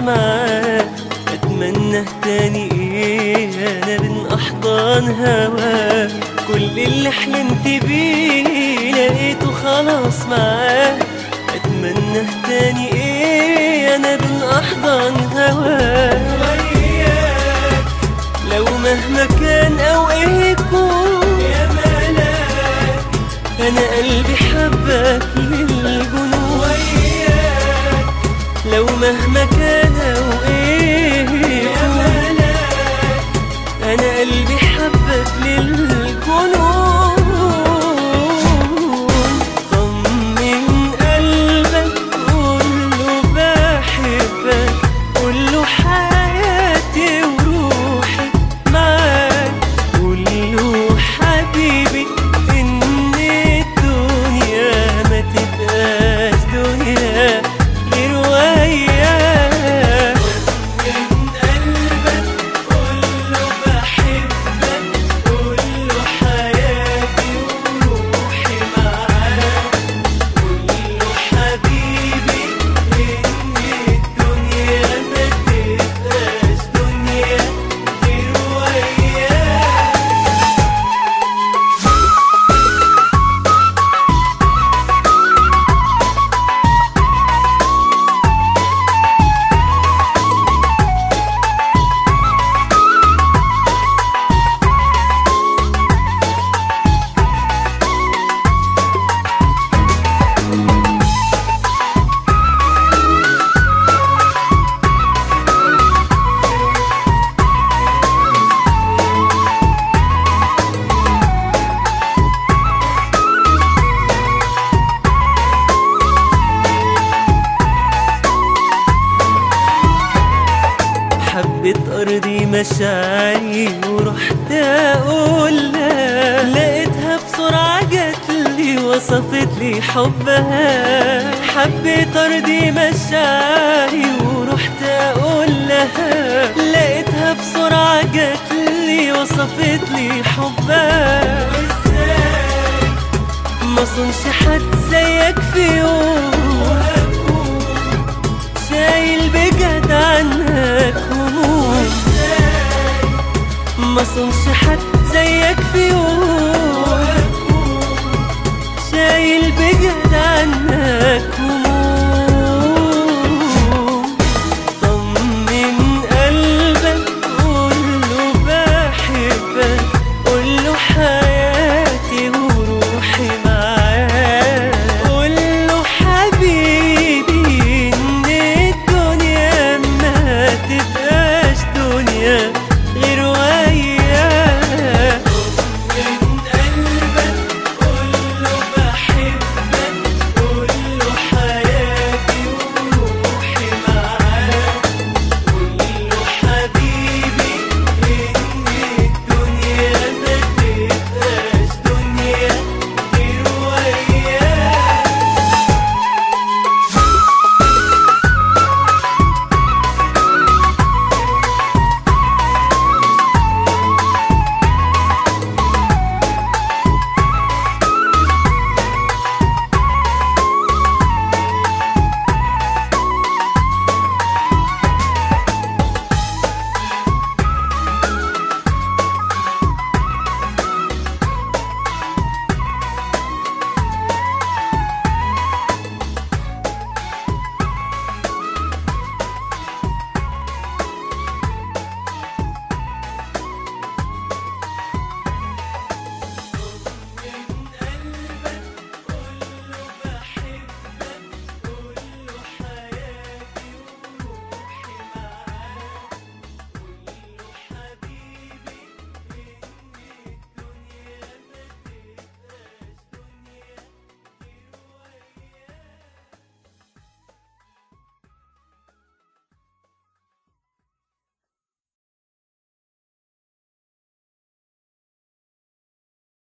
معاك اتمنى تاني ايه انا بين احضان هواك كل اللي حلمت بيه لقيته خلاص معاك اتمنى تاني ايه انا بين احضان هواك وياك لو مهما كان او ايه يكون يا ملاك انا قلبي حبك للجنون وياك لو مهما كان او ايه يا ملاك انا قلبي حبك للجنون طمن قلبك قوله بحبك قوله حياتي وروحي معاك قوله حبيبي ان الدنيا ما تبقاش دنيا غير وياك من قلبك قوله بحبك قوله حياتي وروحي معاك قوله حبيبي إن الدنيا ما تبقاش دنيا غير وياك حبيت أرضي مشاعري ورحت أقول لها لقيتها بسرعة جاتلي وصفت لي حبها حبيت أرضي مشاعري ورحت أقول لها لقيتها بسرعة جاتلي وصفت لي حبها وإزاي ما صنش حد زيك في يوم شايل بجد عنك هموم ما صنش حد زيك في يوم